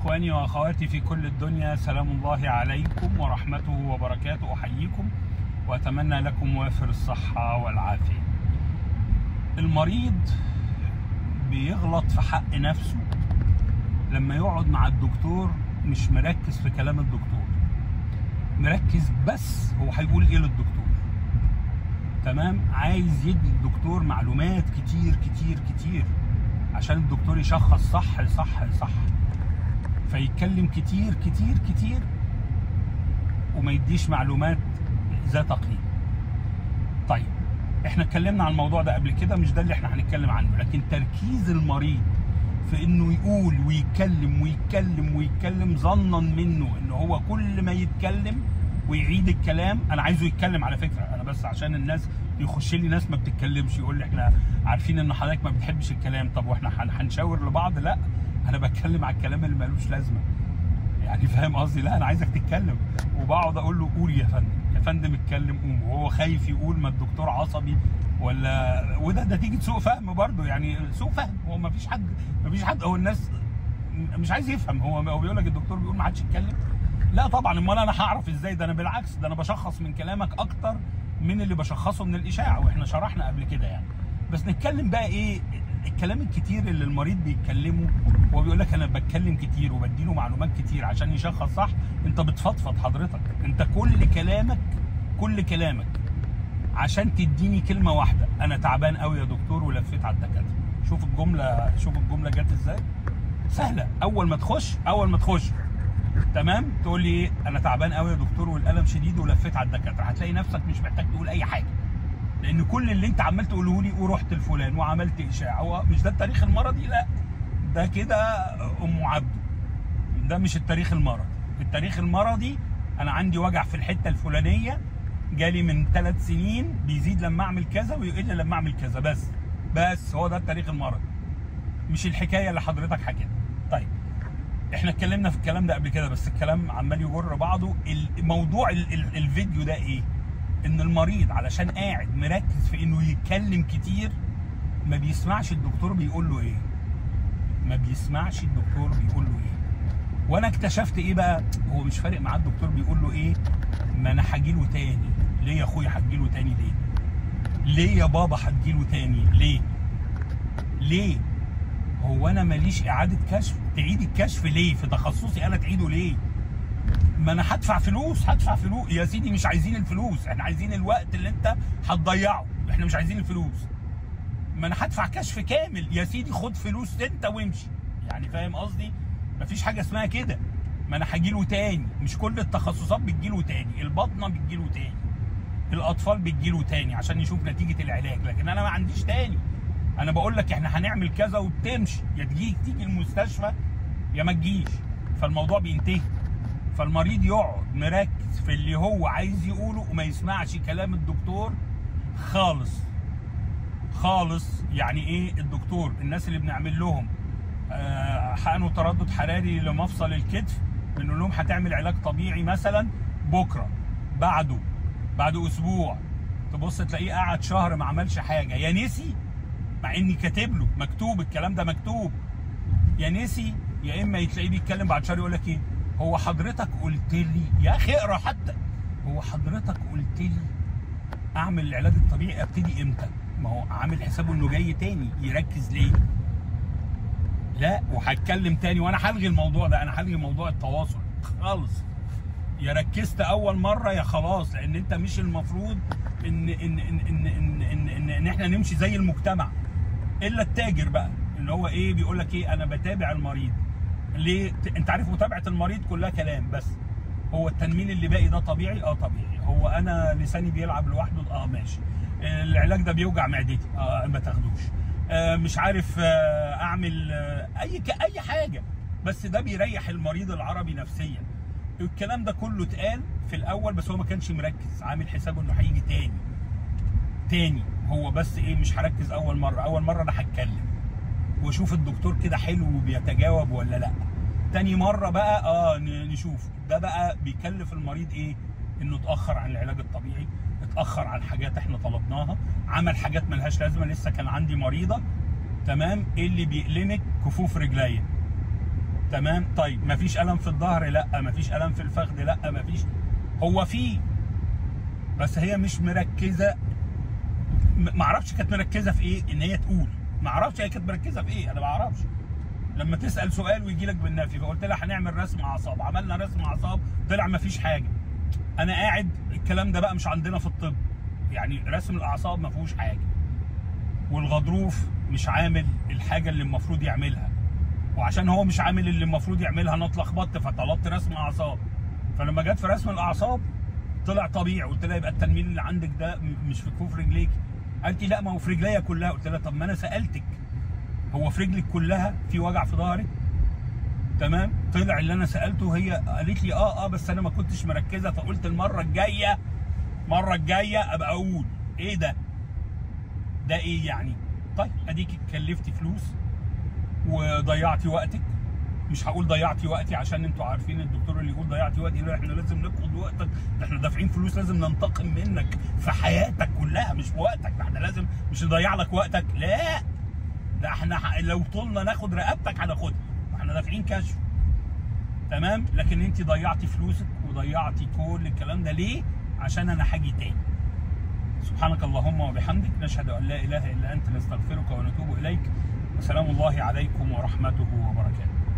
إخواني وأخواتي في كل الدنيا سلام الله عليكم ورحمته وبركاته أحييكم وأتمنى لكم وافر الصحة والعافية المريض بيغلط في حق نفسه لما يقعد مع الدكتور مش مركز في كلام الدكتور مركز بس هو هيقول ايه للدكتور تمام عايز يدي الدكتور معلومات كتير كتير كتير عشان الدكتور يشخص صح صح صح فيتكلم كتير كتير كتير وما يديش معلومات ذات قيمه طيب احنا اتكلمنا عن الموضوع ده قبل كده مش ده اللي احنا هنتكلم عنه لكن تركيز المريض في انه يقول ويتكلم ويتكلم ويتكلم ظنا منه ان هو كل ما يتكلم ويعيد الكلام انا عايزه يتكلم على فكره انا بس عشان الناس يخش لي ناس ما بتتكلمش يقول لي احنا عارفين ان حضرتك ما بتحبش الكلام طب واحنا هن- هنشاور لبعض لا انا بتكلم على الكلام اللي ملوش لازمه يعني فاهم قصدي لا انا عايزك تتكلم وبقعد اقول له قول يا فندم يا فندم اتكلم قوم وهو خايف يقول ما الدكتور عصبي ولا وده نتيجه سوء فهم برضه يعني سوء فهم هو ما فيش حد ما فيش حد هو الناس مش عايز يفهم هو هو بيقول لك الدكتور بيقول ما حدش يتكلم لا طبعا امال انا هعرف ازاي ده انا بالعكس ده انا بشخص من كلامك اكتر من اللي بشخصه من الاشاعه واحنا شرحنا قبل كده يعني بس نتكلم بقى ايه الكلام الكتير اللي المريض بيتكلمه هو بيقول لك انا بتكلم كتير وبديله معلومات كتير عشان يشخص صح انت بتفضفض حضرتك انت كل كلامك كل كلامك عشان تديني كلمه واحده انا تعبان قوي يا دكتور ولفيت على الدكاتره شوف الجمله شوف الجمله جت ازاي سهله اول ما تخش اول ما تخش تمام تقول لي ايه انا تعبان قوي يا دكتور والالم شديد ولفيت على الدكاتره هتلاقي نفسك مش محتاج تقول اي حاجه لان كل اللي انت عمال تقوله لي ورحت لفلان وعملت اشاعه هو مش ده التاريخ المرضي لا ده كده ام عبده ده مش التاريخ المرضي التاريخ المرضي انا عندي وجع في الحته الفلانيه جالي من ثلاث سنين بيزيد لما اعمل كذا ويقل لما اعمل كذا بس بس هو ده التاريخ المرضي مش الحكايه اللي حضرتك حكيتها طيب احنا اتكلمنا في الكلام ده قبل كده بس الكلام عمال يجر بعضه الموضوع ال ال الفيديو ده ايه ان المريض علشان قاعد مركز في انه يتكلم كتير ما بيسمعش الدكتور بيقول له ايه ما بيسمعش الدكتور بيقول له ايه وانا اكتشفت ايه بقى هو مش فارق معاه الدكتور بيقول له ايه ما انا هجيله تاني ليه يا اخويا هتجيله تاني ليه ليه يا بابا هتجيله تاني ليه ليه هو انا ماليش اعاده كشف تعيد الكشف ليه في تخصصي انا تعيده ليه ما انا هدفع فلوس هدفع فلوس يا سيدي مش عايزين الفلوس احنا عايزين الوقت اللي انت هتضيعه احنا مش عايزين الفلوس ما انا هدفع كشف كامل يا سيدي خد فلوس انت وامشي يعني فاهم قصدي مفيش حاجه اسمها كده ما انا هجيله تاني مش كل التخصصات بتجيله تاني البطنه بتجيله تاني الاطفال بتجيله تاني عشان يشوف نتيجه العلاج لكن انا ما عنديش تاني انا بقول لك احنا هنعمل كذا وبتمشي يا تجي تيجي المستشفى يا ما تجيش فالموضوع بينتهي فالمريض يقعد مركز في اللي هو عايز يقوله وما يسمعش كلام الدكتور خالص خالص يعني ايه الدكتور الناس اللي بنعمل لهم آه، حقن وتردد حراري لمفصل الكتف بنقول لهم هتعمل علاج طبيعي مثلا بكره بعده بعد اسبوع تبص تلاقيه قعد شهر ما عملش حاجه يا نسي مع اني كاتب له مكتوب الكلام ده مكتوب يا نسي يا اما تلاقيه بيتكلم بعد شهر يقول لك ايه هو حضرتك قلت لي يا اخي اقرا حتى هو حضرتك قلت لي اعمل العلاج الطبيعي ابتدي امتى ما هو عامل حسابه انه جاي تاني يركز ليه لا وهتكلم تاني وانا هلغي الموضوع ده انا هلغي موضوع التواصل خالص يا ركزت اول مره يا خلاص لان انت مش المفروض ان ان ان ان ان, إن, إن, إن احنا نمشي زي المجتمع الا التاجر بقى اللي هو ايه بيقول لك ايه انا بتابع المريض ليه ت- انت عارف متابعه المريض كلها كلام بس هو التنميل اللي باقي ده طبيعي اه طبيعي هو انا لساني بيلعب لوحده اه ماشي العلاج ده بيوجع معدتي اه ما تاخدوش آه مش عارف آه اعمل آه اي ك- اي حاجه بس ده بيريح المريض العربي نفسيا الكلام ده كله اتقال في الاول بس هو ما كانش مركز عامل حسابه انه هيجي تاني تاني هو بس ايه مش هركز اول مره اول مره انا هتكلم واشوف الدكتور كده حلو وبيتجاوب ولا لا تاني مره بقى اه ن- نشوف ده بقى بيكلف المريض ايه انه اتاخر عن العلاج الطبيعي اتاخر عن حاجات احنا طلبناها عمل حاجات ملهاش لازمه لسه كان عندي مريضه تمام ايه اللي بيألمك كفوف رجليا تمام طيب مفيش الم في الظهر لا مفيش الم في الفخذ لا مفيش هو في بس هي مش مركزه م- معرفش كانت مركزه في ايه ان هي تقول معرفش هي كانت مركزه في ايه انا ما اعرفش لما تسال سؤال ويجي لك بالنفي فقلت لها هنعمل رسم اعصاب عملنا رسم اعصاب طلع مفيش حاجه انا قاعد الكلام ده بقى مش عندنا في الطب يعني رسم الاعصاب ما فيهوش حاجه والغضروف مش عامل الحاجه اللي المفروض يعملها وعشان هو مش عامل اللي المفروض يعملها انا اتلخبطت فطلبت رسم اعصاب فلما جت في رسم الاعصاب طلع طبيعي قلت لها يبقى التنميل اللي عندك ده م- مش في كفوف رجليك قالت لي لا ما هو في رجليا كلها قلت لها طب ما انا سالتك هو في رجلك كلها في وجع في ظهرك تمام طلع اللي انا سالته هي قالت لي اه اه بس انا ما كنتش مركزه فقلت المره الجايه المره الجايه ابقى اقول ايه ده ده ايه يعني طيب اديك اتكلفتي فلوس وضيعتي وقتك مش هقول ضيعتي وقتي عشان انتوا عارفين الدكتور اللي يقول ضيعتي وقتي لا احنا لازم ناخد وقتك ده احنا دافعين فلوس لازم ننتقم منك في حياتك كلها مش في وقتك ده احنا لازم مش نضيع لك وقتك لا ده احنا ح- لو طولنا ناخد رقبتك هناخدها احنا دافعين كشف تمام لكن انت ضيعتي فلوسك وضيعتي كل الكلام ده ليه عشان انا هاجي تاني سبحانك اللهم وبحمدك نشهد ان لا اله الا انت نستغفرك ونتوب اليك وسلام الله عليكم ورحمته وبركاته